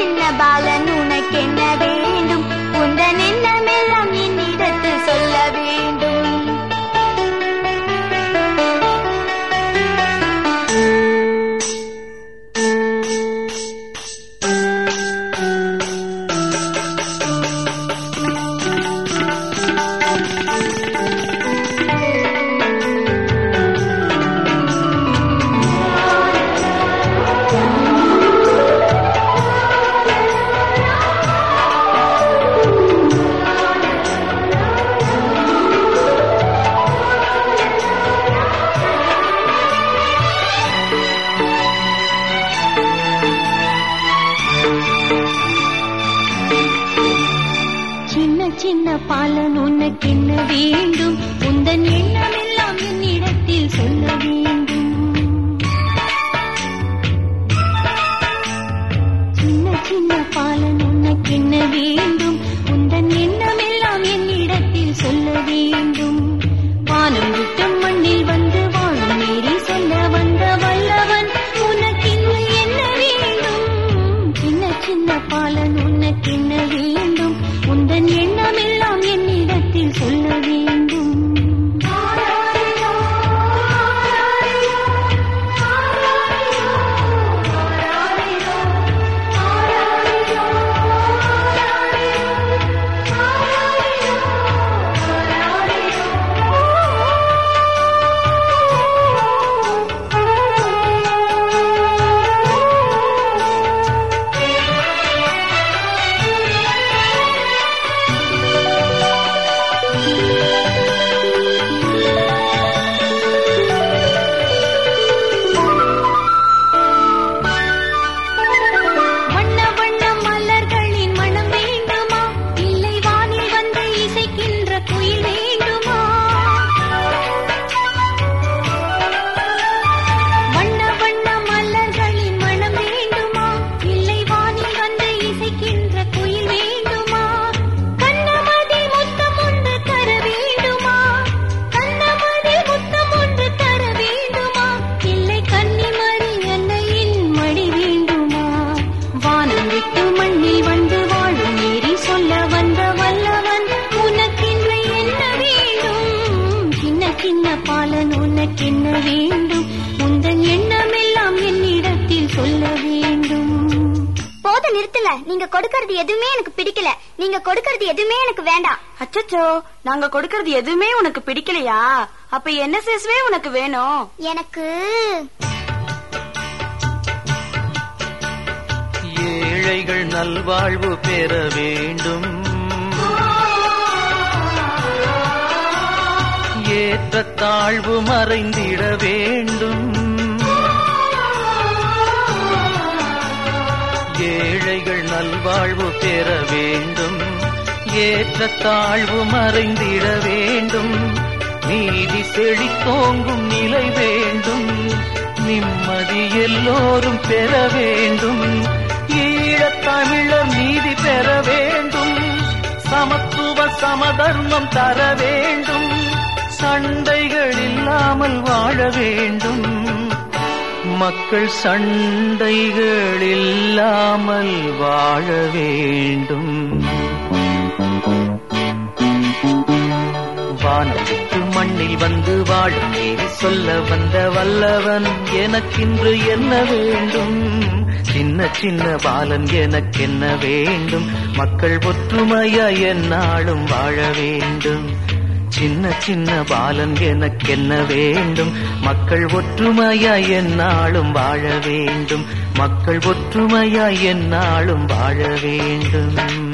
சின்ன பாலன் உனக்கு என்ன வேண்டும் உந்தன் எண்ணமெல்லாம் என்னிடத்தில் சொல்ல வேண்டும் சின்ன சின்ன பாலன் உனக்கு என்ன வேண்டும் உந்தன் எண்ணமெல்லாம் என்னிடத்தில் சொல்ல வேண்டும் சின்ன சின்ன பாலன் உனக்கு என்ன வேண்டும் உந்தன் எண்ணமெல்லாம் என்னிடத்தில் சொல்ல வேண்டும் வானம் விட்டு மண்ணில் வந்து வாழும் நேரி சொல்ல வந்த வல்லவன் உனக்கு இன்னும் என்ன வேண்டும் சின்ன சின்ன பாலன் உனக்கு என்ன வேண்டும் உந்தன் எண்ணமெல்லாம் என்னிடத்தில் சொல்ல வேண்டும் வண்ண வண்ண மலர்களின் மனம் வேண்டுமா இல்லை வானில் வந்து இசைக்கின்ற குயில் வேண்டுமா வண்ண வண்ண மலர்களின் மனம் வேண்டுமா இல்லை வானில் வந்து இசைக்கின்ற குயில் வேண்டுமா கண்ணமதி முத்தம் ஒன்று தர வேண்டுமா கண்ணமதி முத்தம் ஒன்று தர வேண்டுமா இல்லை கன்னிமணி அன்னையின் மடி வேண்டுமா வானம் விட்டு மண்ணில் வந்து வாழும் ஏறி சொல்ல வந்த வல்லவன் உனக்கென்று என்ன வேண்டும் சின்ன சின்ன பாலன் உனக்கு என்ன வேண்டும் உந்தன் எண்ணமெல்லாம் என்னிடத்தில் சொல்ல வேண்டும் போத நிறுத்துங்க நீங்க கொடுக்கறது எதுவுமே எனக்கு பிடிக்கல நீங்க கொடுக்கறது எதுவுமே எனக்கு வேண்டாம் அச்சச்சோ நாங்க கொடுக்கறது எதுவுமே உனக்கு பிடிக்கலையா அப்ப என்ன சேசுவே உனக்கு வேணும் எனக்கு ஏழைகள் நல்வாழ்வு பெற வேண்டும் ஏற்ற தாழ்வு மறைந்திட வேண்டும் ஏழைகள் நல்வாழ்வு பெற வேண்டும் ஏற்ற தாழ்வு மறைந்திட வேண்டும் நீதி செழித்தோங்கும் நிலை வேண்டும் நிம்மதி எல்லோரும் பெற வேண்டும் ஈழத் தமிழர் நீதி பெற வேண்டும் சமத்துவ சமதர்மம் தர வேண்டும் சண்டைகள் இல்லாமல் வாழ வேண்டும் மக்கள் சண்டைகள் இல்லாமல் வாழ வேண்டும் வானம் விட்டு மண்ணில் வந்து வாழும் நீதி சொல்ல வந்த வல்லவன் எனக்கின்று என்ன வேண்டும் சின்ன சின்ன பாலன் எனக்கென்ன வேண்டும் மக்கள் ஒற்றுமையா என்னாலும் வாழ வேண்டும் சின்ன சின்ன பாலன் எனக்கென்ன வேண்டும் மக்கள் ஒற்றுமையா என்னாலும் வாழ வேண்டும் மக்கள் ஒற்றுமையா என்னாலும் வாழ வேண்டும்